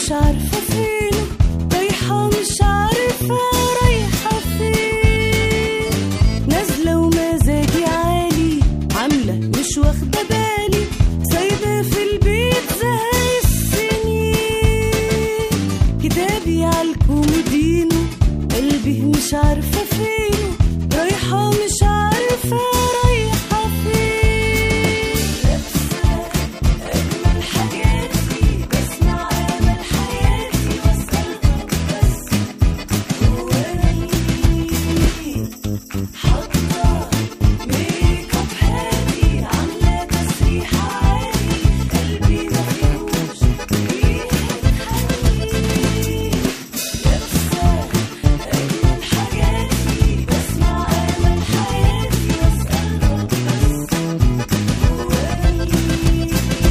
مش عارفة فينه رايحة مش عارفة رايحة فين نازلة ومزاجي عالي عاملة مش واخدة بالي سايبة في البيت زهق السنين كتابي عالكومودينو قلبي مش عارفة فينه رايحة مش عارفة رايحة فين لابسة أجمل حاجاتي بسمع أمل حياتي وأسألها بس هو أنا مين حاطة ميك اب هادي عاملة تسريح عالي قلبي مفيهوش ريحة حنين لابسة أجمل حاجاتي بسمع أمل حياتي وأسألها بس هو أنا مين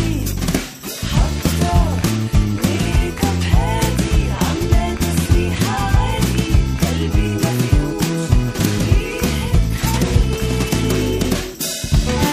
حاطة ميك اب هادي عاملة تسريح عالي قلبي مفيهوش ريحة حنين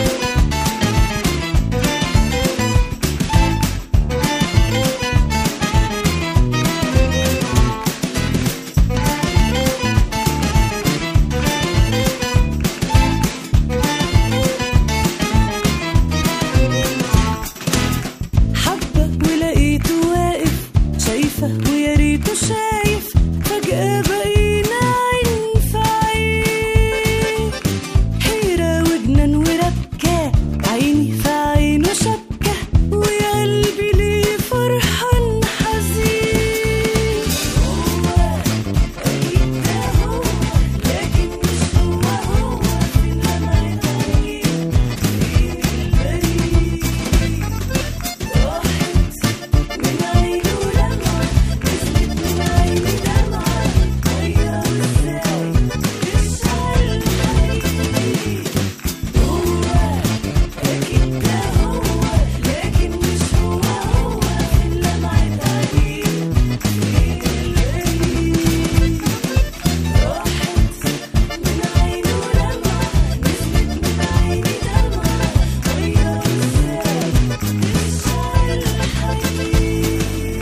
حبة ولقيته واقف شايفة ويا ريته شايف فجأة بقينا عين في عين حيرة وجنان وربكة عيني في عينه شبكة ويا قلبي ليه فرحان حزين هو أكيد ده هو لكن مش هو هو فين لما يتغير فين البريد راحت من عينه لمعة نزلت من عيني دمعة غير ازاي تشعل الحنين هو أكيد ده هو لكن مش هو هو فين لمعة عينيه فين البريد راحت من عينه لمعة نزلت من عيني دمعة غير ازاي تشعل الحنين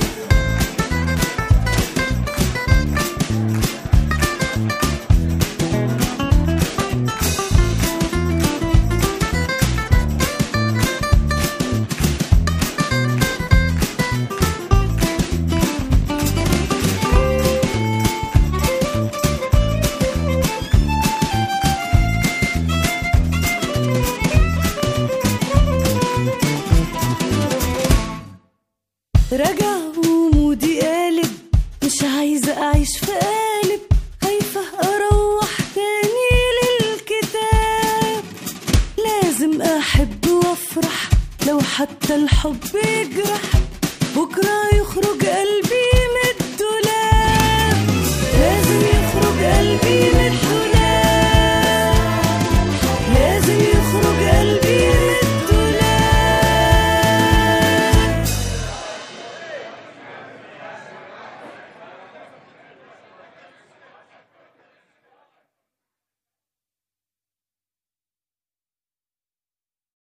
رجع ومودي قالب مش عايزة أعيش في قالب خايفة أروح تاني للكتاب لازم أحب وأفرح لو حتى الحب يجرح بكرة يخرج قلبي من الدولاب لازم يخرج قلبي من